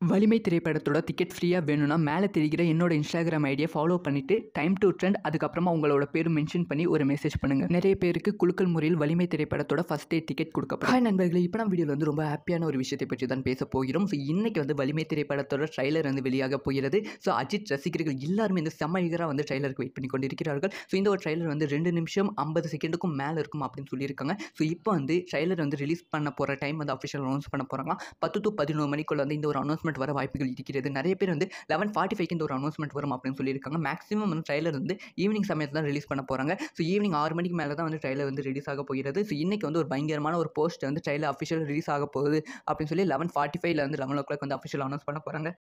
வலிமை திரைப்படத்தோட டிக்கெட் ஃப்ரீயாக வேணும்னா மேலே தெரிகிற என்னோட இன்ஸ்டாகிராம் ஐடியை ஃபாலோ பண்ணிவிட்டு டைம் டு ட்ரெண்ட் அதுக்கப்புறமா உங்களோட பேர் மென்ஷன் பண்ணி ஒரு மெசேஜ் பண்ணுங்கள் நிறைய பேருக்கு குலுக்கல் முறையில் வலிமை திரைப்படத்தோட ஃபஸ்ட் டே டிக்கெட் கொடுக்கப்படும் ஹாய் நண்பர்களே இப்போ நம்ம வீடியோவில் வந்து ரொம்ப ஹாப்பியான ஒரு விஷயத்தை பற்றி தான் பேச போகிறோம் ஸோ இன்னைக்கு வந்து வலிமை திரைப்படத்தோட ட்ரைலர் வந்து வெளியாக போகிறது ஸோ அஜித் ரசிகர்கள் எல்லாருமே இந்த செம்ம eager-ஆ வந்து ட்ரைலருக்கு வெயிட் பண்ணி கொண்டிருக்கிறார்கள் ஸோ இந்த ஒரு ட்ரைலர் வந்து ரெண்டு நிமிஷம் ஐம்பது செகண்டுக்கும் மேலே இருக்கும் அப்படின்னு சொல்லியிருக்காங்க ஸோ இப்போ வந்து ட்ரைலர் வந்து ரிலீஸ் பண்ண போகிற டைம் வந்து அஃபிஷியல் அனௌன்ஸ் பண்ண போகிறாங்களாம் பத்து டு பதினோரு மணிக்குள்ள வந்து இந்த ஒரு அனௌன்ஸ்மெண்ட் வர வாய்ப்புகள் இருக்கிறது நிறைய பேர் வந்து லெவன் ஃபார்ட்டி ஃபைவ்க்கு இந்த ஒரு அனௌன்ஸ்மெண்ட் வரும் அப்படின்னு சொல்லியிருக்காங்க மேக்ஸிமம் வந்து ட்ரைலர் வந்து ஈவினிங் சமயத்தில் தான் ரிலீஸ் பண்ண போகிறாங்க ஸோ ஈவினிங் ஆறு மணிக்கு மேலே தான் வந்து ட்ரைலர் வந்து ரிலீஸ் ஆக போகிறது ஸோ இன்னைக்கு வந்து ஒரு பயங்கரமான ஒரு போஸ்ட் வந்து ட்ரைலர் அஃபிஷியல் ரிலீஸ் ஆக போகுது அப்படின்னு சொல்லி லெவன் ஃபார்ட்டி ஃபைவ்ல வந்து லெவன் ஓ கிளாக் வந்து அஃபிஷியல் அனௌன்ஸ் பண்ண போகிறாங்க